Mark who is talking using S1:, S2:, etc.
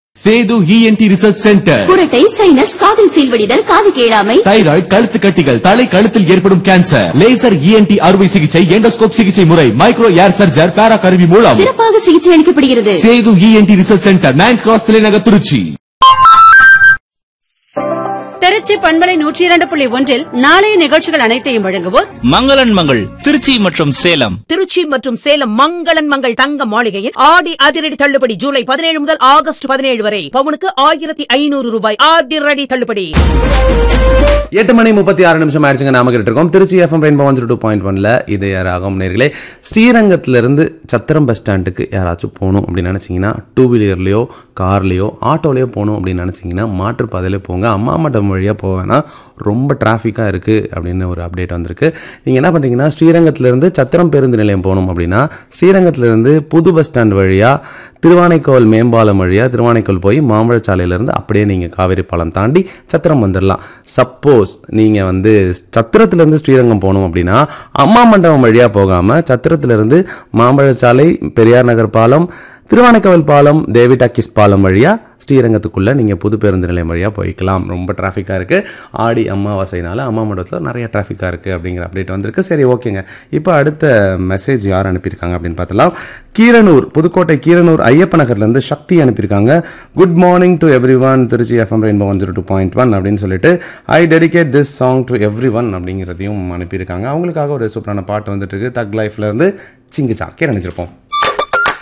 S1: Setu ENT research centre
S2: குரட்டை sinus காதில் சீல்வடிதல் காது கேளாமை
S1: தைராய்டு கழுத்து கட்டிகள் தலை கழுத்தில் ஏற்படும் கேன்சர் லேசர் இஎன்டி அறுவை சிகிச்சை எண்டோஸ்கோப் சிகிச்சை முறை மைக்ரோ ஏர் சர்ஜர் பேரா கருவி மூலம்
S2: சிறப்பாக சிகிச்சை அளிக்கப்படுகிறது
S1: Sethu ENT research centre ninth cross தலைநகர் திருச்சி
S3: திருச்சி பண்பலை நூற்றி இரண்டு புள்ளி ஒன்றில் நாளைய நிகழ்ச்சிகள் அனைத்தையும் வழங்குவோர்
S4: மங்களன் மங்கள் திருச்சி மற்றும் சேலம்
S5: திருச்சி மற்றும் சேலம் மங்களன் மங்கள் தங்க மாளிகையில் ஆடி அதிரடி தள்ளுபடி ஜூலை பதினேழு முதல் ஆகஸ்ட் பதினேழு வரை பவுனுக்கு ஆயிரத்தி ஐநூறு ரூபாய் அதிரடி தள்ளுபடி
S6: எட்டு மணி முப்பத்தி ஆறு நிமிஷம் ஆயிடுச்சுங்க நாம கேட்டு இருக்கோம் Trichy FM rainbow one two point ஒன்ல இது யாராகும் நேர்களே ஸ்ரீரங்கத்திலிருந்து சத்திரம் பஸ் ஸ்டாண்டுக்கு யாராச்சும் போகணும் அப்படின்னு நினைச்சீங்கன்னா டூ வீலர்லயோ கார்லயோ ஆட்டோலயோ போகணும் அப்படின்னு நினைச்சீங்கன்னா மாற்றுப்பாதையில போங்க அம்மா மட்டம் வழியா போவேன்னா ரொம்ப டிராஃபிக்காக இருக்கு அப்படின்னு ஒரு அப்டேட் வந்திருக்கு நீங்க என்ன பண்றீங்கன்னா ஸ்ரீரங்கத்திலிருந்து சத்திரம் பேருந்து நிலையம் போகணும் அப்படின்னா ஸ்ரீரங்கத்திலிருந்து புது பஸ் ஸ்டாண்ட் வழியா திருவானைக்கோவில் மேம்பாலம் வழியா திருவானைக்கோவில் போய் மாம்பழச்சாலையிலேருந்து அப்படியே நீங்கள் காவேரி பாலம் தாண்டி சத்திரம் வந்துடலாம் சப்போஸ் நீங்கள் வந்து சத்திரத்துலேருந்து ஸ்ரீரங்கம் போகணும் அப்படின்னா அம்மா மண்டபம் வழியாக போகாமல் சத்திரத்துலேருந்து மாம்பழச்சாலை பெரியார் நகர் பாலம் திருவானைக்கோவில் பாலம் தேவி டாக்கிஸ் பாலம் வழியாக ஸ்ரீரங்கத்துக்குள்ளே நீங்கள் புது பேருந்து நிலையம் வழியாக போய்க்கலாம் ரொம்ப டிராஃபிக்காக இருக்குது ஆடி அமாவாசைனால அம்மா மண்டபத்தில் நிறைய டிராஃபிக்காக இருக்குது அப்படிங்கிற அப்டேட் வந்திருக்கு சரி ஓகேங்க இப்போ அடுத்த மெசேஜ் யார் அனுப்பியிருக்காங்க அப்படின்னு பார்த்தலாம் கீரனூர் புதுக்கோட்டை கீரனூர் ஐயப்ப நகர்லேருந்து சக்தி அனுப்பியிருக்காங்க good morning to everyone Trichy FM rainbow one zero two point one அப்படின்னு சொல்லிட்டு I dedicate this song to everyone அப்படிங்கிறதையும் அனுப்பியிருக்காங்க அவங்களுக்காக ஒரு சூப்பரான பாட்டு வந்துட்டு இருக்கு தக் லைஃப்ல இருந்து சிங்கிச்சா கே நினைச்சிருப்போம்